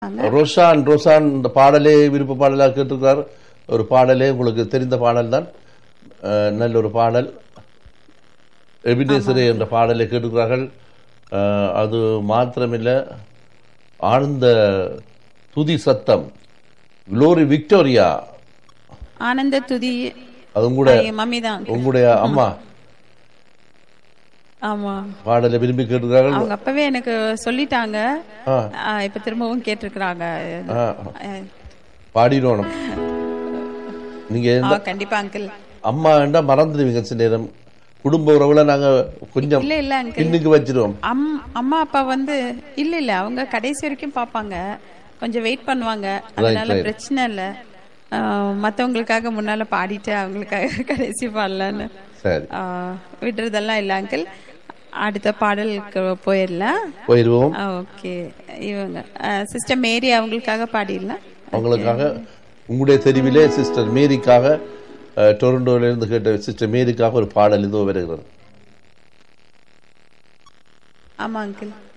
ரோஷான் ரோஷான் இந்த பாடலே விருப்ப பாடலாக கேட்டிருக்கிறார் ஒரு பாடலே உங்களுக்கு தெரிந்த பாடல் தான் அஹ், நல்ல ஒரு பாடல் எபினேசரே என்ற பாடலை கேட்டிருக்கிறார்கள் அஹ், அது மாத்திரமில்லை ஆழ்ந்த துதி சத்தம் குளோரி விக்டோரியா ஆனந்த துதி அதுவும் கூட மம்மி தான் உங்களுடைய அம்மா ஆமா பாடலை விரும்பி கேட்டிருக்கிறார்கள் அவங்க அப்பவே எனக்கு சொல்லிட்டாங்க ஆ. ஆ, இப்ப திரும்பவும் கேட்டிருக்கிறாங்க ஆ, பாடிடணும் நீங்க ஆ, எந்த கண்டிப்பா அங்கிள் அம்மா என்றா மறந்துடுவீங்க சில நேரம் குடும்ப உறவுல நாங்க கொஞ்சம் இல்ல இல்ல அங்கிள் பின்னுக்கு வச்சிருவோம் அம் அம்மா அப்பா வந்து இல்ல இல்ல அவங்க கடைசி வரைக்கும் பாப்பாங்க கொஞ்சம் வெயிட் பண்ணுவாங்க அதனால right. பிரச்சனை இல்ல ஆ, மத்தவங்களுக்காக முன்னால பாடிட்டு அவங்களுக்காக கடைசி பாடலான்னு சரி ஆ, விடுறதெல்லாம் இல்ல அங்கிள் அடுத்த பாடலுக்கு போயிடலாம் போயிடுவோம் ஓகே இவங்க சிஸ்டர் மேரி அவங்களுக்காக பாடிடலாம் அவங்களுக்காக உங்களுடைய தெரிவிலே சிஸ்டர் மேரிக்காக அஹ், டொரண்டோல இருந்து கேட்ட சிஸ்டர் மேரிக்காக ஒரு பாடல் இதோ வருகிறது ஆமா அங்கிள்